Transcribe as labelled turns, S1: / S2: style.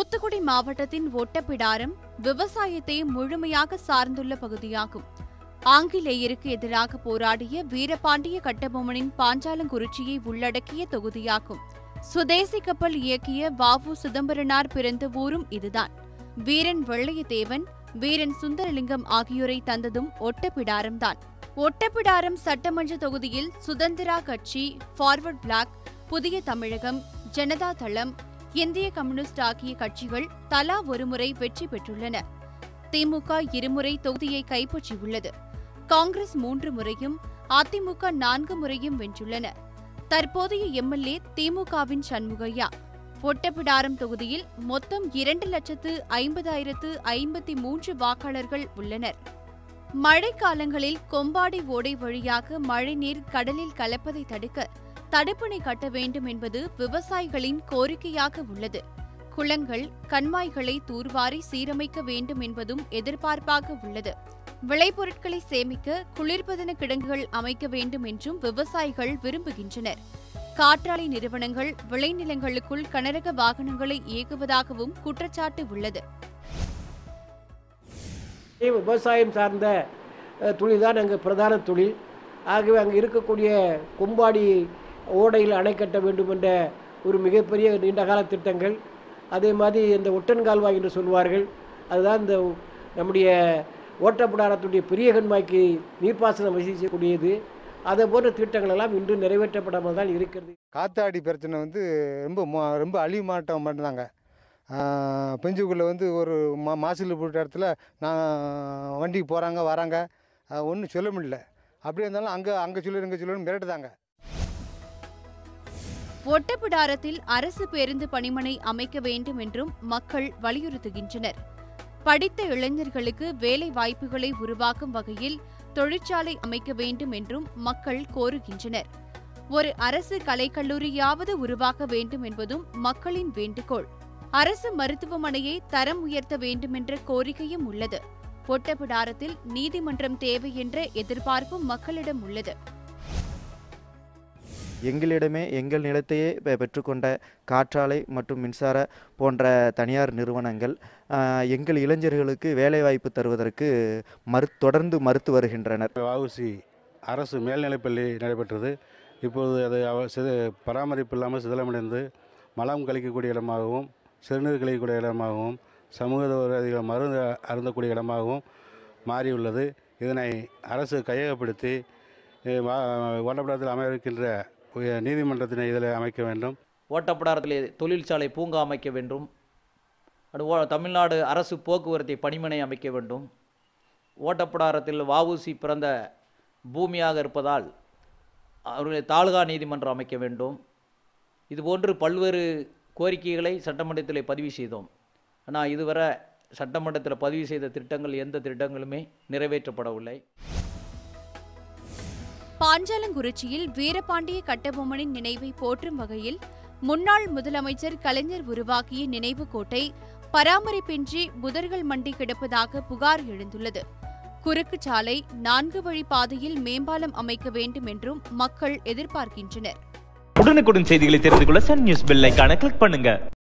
S1: தூத்துக்குடி மாவட்டத்தின் ஒட்டப்பிடாரம் விவசாயத்தை முழுமையாக சார்ந்துள்ள பகுதியாகும் ஆங்கிலேயருக்கு எதிராக போராடிய வீரபாண்டிய கட்டபொம்மனின் பாஞ்சாலங்குறிச்சியை உள்ளடக்கிய தொகுதியாகும் சுதேசி கப்பல் இயக்கிய வாவு சிதம்பரனார் பிறந்த ஊரும் இதுதான் வீரன் வெள்ளையதேவன் வீரன் சுந்தரலிங்கம் ஆகியோரை தந்ததும் ஒட்டப்பிடாரம்தான் ஒட்டப்பிடாரம் சட்டமன்ற தொகுதியில் சுதந்திரா கட்சி ஃபார்வர்ட் பிளாக் புதிய தமிழகம் ஜனதா தளம் இந்திய கம்யூனிஸ்ட் ஆகிய கட்சிகள் தலா ஒருமுறை வெற்றி பெற்றுள்ளன திமுக இருமுறை தொகுதியை கைப்பற்றியுள்ளது காங்கிரஸ் மூன்று முறையும் அதிமுக நான்கு முறையும் வென்றுள்ளன தற்போதைய எம்எல்ஏ திமுகவின் சண்முகையா ஒட்டப்பிடாரம் தொகுதியில் மொத்தம் இரண்டு லட்சத்து ஐம்பதாயிரத்து ஐம்பத்தி மூன்று வாக்காளர்கள் உள்ளனர் மழைக்காலங்களில் கொம்பாடி ஓடை வழியாக மழைநீர் கடலில் கலப்பதை தடுக்க தடுப்பணை கட்ட வேண்டும் என்பது விவசாயிகளின் கோரிக்கையாக உள்ளது குளங்கள் கண்மாய்களை தூர்வாரி சீரமைக்க வேண்டும் என்பதும் எதிர்பார்ப்பாக உள்ளது விளைபொருட்களை சேமிக்க குளிர்பதன கிடங்குகள் அமைக்க வேண்டும் என்றும் விவசாயிகள் விரும்புகின்றனர் காற்றாலை நிறுவனங்கள் விளைநிலங்களுக்குள் கனரக வாகனங்களை இயக்குவதாகவும் குற்றச்சாட்டு உள்ளது
S2: விவசாயம் சார்ந்த அஹ், தொழில் தான் அங்கே பிரதான தொழில் ஆகவே அங்கே இருக்கக்கூடிய கொம்பாடி ஓடையில் அணை கட்ட வேண்டும் என்ற ஒரு மிகப்பெரிய நீண்டகால திட்டங்கள் அதே மாதிரி இந்த ஒட்டன் கால்வாய் என்று சொல்வார்கள் அதுதான் இந்த நம்முடைய ஓட்டப்படாரத்துடைய பெரிய கண்மாய்க்கு நீர்ப்பாசனம் வசதி செய்யக்கூடியது அதை போன்ற திட்டங்கள் எல்லாம் இன்று நிறைவேற்றப்படாமல் தான் இருக்கிறது
S3: காத்தாடி பிரச்சனை வந்து ரொம்ப மோ- ரொம்ப அழிவு மாட்டம் பண்ணுறாங்க பெஞ்சுக்குள்ளே வந்து ஒரு மா மாசில் போட்ட இடத்துல நான் வண்டிக்கு போகிறாங்க வராங்க ஒன்றும் சொல்ல முடியல அப்படி இருந்தாலும் அங்கே அங்கே சொல்லு இங்கே சொல்லுன்னு மிரட்டுதாங்க
S1: ஒட்டப்பிடாரத்தில் அரசு பேருந்து பணிமனை அமைக்க வேண்டும் என்றும் மக்கள் வலியுறுத்துகின்றனர் படித்த இளைஞர்களுக்கு வேலை வாய்ப்புகளை உருவாக்கும் வகையில் தொழிற்சாலை அமைக்க வேண்டும் என்றும் மக்கள் கோருகின்றனர் ஒரு அரசு கலைக்கல்லூரியாவது உருவாக்க வேண்டும் என்பதும் மக்களின் வேண்டுகோள் அரசு மருத்துவமனையை தரம் உயர்த்த வேண்டுமென்ற கோரிக்கையும் உள்ளது ஒட்டப்பிடாரத்தில் நீதிமன்றம் தேவை என்ற எதிர்பார்ப்பும் மக்களிடம் உள்ளது
S4: எங்களிடமே எங்கள் நிலத்தையே பெ- பெற்றுக்கொண்ட காற்றாலை மற்றும் மின்சார போன்ற தனியார் நிறுவனங்கள் ஆஹ், எங்கள் இளைஞர்களுக்கு வேலைவாய்ப்பு தருவதற்கு மறு தொடர்ந்து மறுத்து வருகின்றனர்
S5: வஉசி அரசு மேல்நிலைப்பள்ளி நடைபெற்றது இப்போது அது அவ- சித பராமரிப்பு இல்லாமல் சிதிலமடைந்து மலம் கழிக்கக்கூடிய இடமாகவும் சிறுநீர் கழிக்கக்கூடிய இடமாகவும் சமூக விரோதிகள் மருந்து அருந்தக்கூடிய இடமாகவும் மாறியுள்ளது இதனை அரசு கையகப்படுத்தி அஹ், வா- ஓட்டப்படத்தில் அமைவிருக்கின்ற உய- நீதிமன்றத்தினை இதில் அமைக்க வேண்டும்
S6: ஓட்டப்பிடாரத்திலே தொழிற்சாலை பூங்கா அமைக்க வேண்டும் அது ஓ தமிழ்நாடு அரசு போக்குவரத்தை பணிமனை அமைக்க வேண்டும் ஓட்டப்பிடாரத்தில் வஉசி பிறந்த பூமியாக இருப்பதால் அவருடைய தாலுகா நீதிமன்றம் அமைக்க வேண்டும் இதுபோன்று பல்வேறு கோரிக்கைகளை சட்டமன்றத்தில் பதிவு செய்தோம் ஆனால் இதுவரை சட்டமன்றத்தில் பதிவு செய்த திட்டங்கள் எந்த திட்டங்களுமே நிறைவேற்றப்படவில்லை
S1: பாஞ்சாலங்குறிச்சியில் வீரபாண்டிய கட்டபொம்மனின் நினைவை போற்றும் வகையில் முன்னாள் முதலமைச்சர் கலைஞர் உருவாக்கிய நினைவு கோட்டை பராமரிப்பின்றி புதர்கள் மண்டி கிடப்பதாக புகார் எழுந்துள்ளது குறுக்கு சாலை நான்கு வழி பாதையில் மேம்பாலம் அமைக்க வேண்டும் என்றும் மக்கள் எதிர்பார்க்கின்றனர்
S7: உடனுக்குடன் செய்திகளை தெரிந்து கொள்ள சன் நியூஸ் பெல் ஐகானை கிளிக் பண்ணுங்க